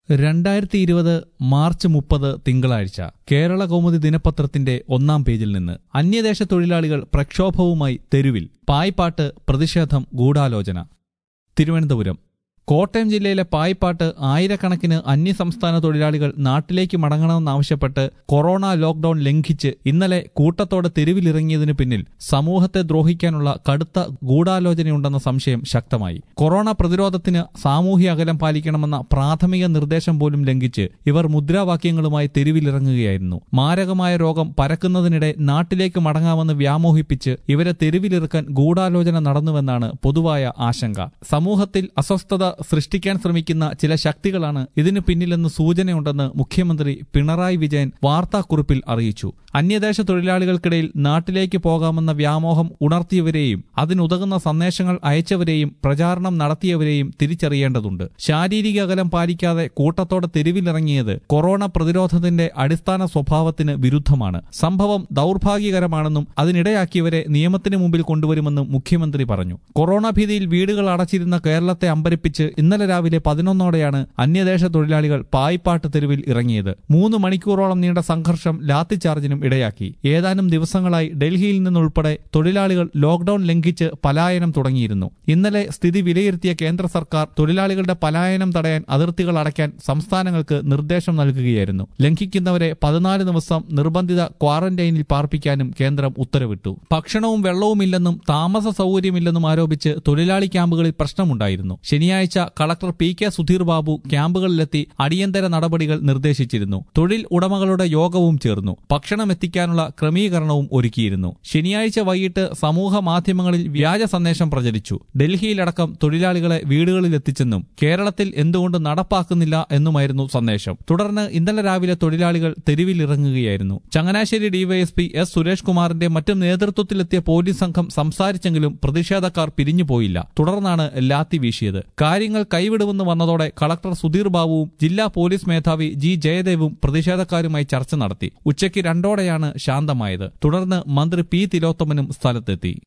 രണ്ടായിരത്തി ഇരുപത് മാർച്ച് മുപ്പത് തിങ്കളാഴ്ച കേരള കൗമുദി ദിനപത്രത്തിന്റെ ഒന്നാം പേജിൽ നിന്ന് അന്യദേശ തൊഴിലാളികൾ പ്രക്ഷോഭവുമായി തെരുവിൽ പായ്പാട്ട് പ്രതിഷേധം ഗൂഢാലോചന തിരുവനന്തപുരം കോട്ടയം ജില്ലയിലെ പായിപ്പാട്ട് ആയിരക്കണക്കിന് അന്യസംസ്ഥാന തൊഴിലാളികൾ നാട്ടിലേക്ക് മടങ്ങണമെന്നാവശ്യപ്പെട്ട് കൊറോണ ലോക്ഡൌൺ ലംഘിച്ച് ഇന്നലെ കൂട്ടത്തോടെ തെരുവിലിറങ്ങിയതിനു പിന്നിൽ സമൂഹത്തെ ദ്രോഹിക്കാനുള്ള കടുത്ത ഗൂഢാലോചനയുണ്ടെന്ന സംശയം ശക്തമായി കൊറോണ പ്രതിരോധത്തിന് സാമൂഹ്യ അകലം പാലിക്കണമെന്ന പ്രാഥമിക നിർദ്ദേശം പോലും ലംഘിച്ച് ഇവർ മുദ്രാവാക്യങ്ങളുമായി തെരുവിലിറങ്ങുകയായിരുന്നു മാരകമായ രോഗം പരക്കുന്നതിനിടെ നാട്ടിലേക്ക് മടങ്ങാമെന്ന് വ്യാമോഹിപ്പിച്ച് ഇവരെ തെരുവിലിറക്കാൻ ഗൂഢാലോചന നടന്നുവെന്നാണ് പൊതുവായ ആശങ്ക സമൂഹത്തിൽ അസ്വസ്ഥത സൃഷ്ടിക്കാൻ ശ്രമിക്കുന്ന ചില ശക്തികളാണ് ഇതിനു പിന്നിലെന്ന് സൂചനയുണ്ടെന്ന് മുഖ്യമന്ത്രി പിണറായി വിജയൻ വാർത്താക്കുറിപ്പിൽ അറിയിച്ചു അന്യദേശ തൊഴിലാളികൾക്കിടയിൽ നാട്ടിലേക്ക് പോകാമെന്ന വ്യാമോഹം ഉണർത്തിയവരെയും അതിനുതകുന്ന സന്ദേശങ്ങൾ അയച്ചവരെയും പ്രചാരണം നടത്തിയവരെയും തിരിച്ചറിയേണ്ടതുണ്ട് ശാരീരിക അകലം പാലിക്കാതെ കൂട്ടത്തോടെ തെരുവിലിറങ്ങിയത് കൊറോണ പ്രതിരോധത്തിന്റെ അടിസ്ഥാന സ്വഭാവത്തിന് വിരുദ്ധമാണ് സംഭവം ദൗർഭാഗ്യകരമാണെന്നും അതിനിടയാക്കിയവരെ നിയമത്തിന് മുമ്പിൽ കൊണ്ടുവരുമെന്നും മുഖ്യമന്ത്രി പറഞ്ഞു കൊറോണ ഭീതിയിൽ വീടുകൾ അടച്ചിരുന്ന കേരളത്തെ അമ്പരിപ്പിച്ച് ഇന്നലെ രാവിലെ പതിനൊന്നോടെയാണ് അന്യദേശ തൊഴിലാളികൾ പായിപ്പാട്ട് തെരുവിൽ ഇറങ്ങിയത് മൂന്ന് മണിക്കൂറോളം നീണ്ട സംഘർഷം ലാത്തിചാർജിനും ഇടയാക്കി ഏതാനും ദിവസങ്ങളായി ഡൽഹിയിൽ നിന്നുൾപ്പെടെ തൊഴിലാളികൾ ലോക്ഡൌൺ ലംഘിച്ച് പലായനം തുടങ്ങിയിരുന്നു ഇന്നലെ സ്ഥിതി വിലയിരുത്തിയ കേന്ദ്ര സർക്കാർ തൊഴിലാളികളുടെ പലായനം തടയാൻ അതിർത്തികൾ അടയ്ക്കാൻ സംസ്ഥാനങ്ങൾക്ക് നിർദ്ദേശം നൽകുകയായിരുന്നു ലംഘിക്കുന്നവരെ പതിനാല് ദിവസം നിർബന്ധിത ക്വാറന്റൈനിൽ പാർപ്പിക്കാനും കേന്ദ്രം ഉത്തരവിട്ടു ഭക്ഷണവും വെള്ളവുമില്ലെന്നും താമസ സൗകര്യമില്ലെന്നും ആരോപിച്ച് തൊഴിലാളി ക്യാമ്പുകളിൽ പ്രശ്നമുണ്ടായിരുന്നു ശനിയാഴ്ച collector P K Sudheer Babu ക്യാമ്പുകളിലെത്തി അടിയന്തര നടപടികൾ നിർദ്ദേശിച്ചിരുന്നു തൊഴിൽ ഉടമകളുടെ യോഗവും ചേർന്നു ഭക്ഷണം എത്തിക്കാനുള്ള ക്രമീകരണവും ഒരുക്കിയിരുന്നു ശനിയാഴ്ച വൈകിട്ട് സമൂഹ മാധ്യമങ്ങളിൽ വ്യാജ സന്ദേശം പ്രചരിച്ചു ഡൽഹിയിലടക്കം തൊഴിലാളികളെ വീടുകളിൽ എത്തിച്ചെന്നും കേരളത്തിൽ എന്തുകൊണ്ട് നടപ്പാക്കുന്നില്ല എന്നുമായിരുന്നു സന്ദേശം തുടർന്ന് ഇന്നലെ രാവിലെ തൊഴിലാളികൾ തെരുവിലിറങ്ങുകയായിരുന്നു ചങ്ങനാശ്ശേരി ഡിവൈഎസ്പി എസ് സുരേഷ് കുമാറിന്റെ മറ്റും നേതൃത്വത്തിലെത്തിയ പോലീസ് സംഘം സംസാരിച്ചെങ്കിലും പ്രതിഷേധക്കാർ പിരിഞ്ഞുപോയില്ല തുടർന്നാണ് ലാത്തി വീശിയത് കാര്യങ്ങൾ കൈവിടുമെന്ന് വന്നതോടെ കളക്ടർ സുധീർ ബാബുവും ജില്ലാ പോലീസ് മേധാവി ജി ജയദേവും പ്രതിഷേധക്കാരുമായി ചർച്ച നടത്തി ഉച്ചയ്ക്ക് രണ്ടോടെയാണ് ശാന്തമായത് തുടർന്ന് മന്ത്രി പി തിലോത്തമനും സ്ഥലത്തെത്തി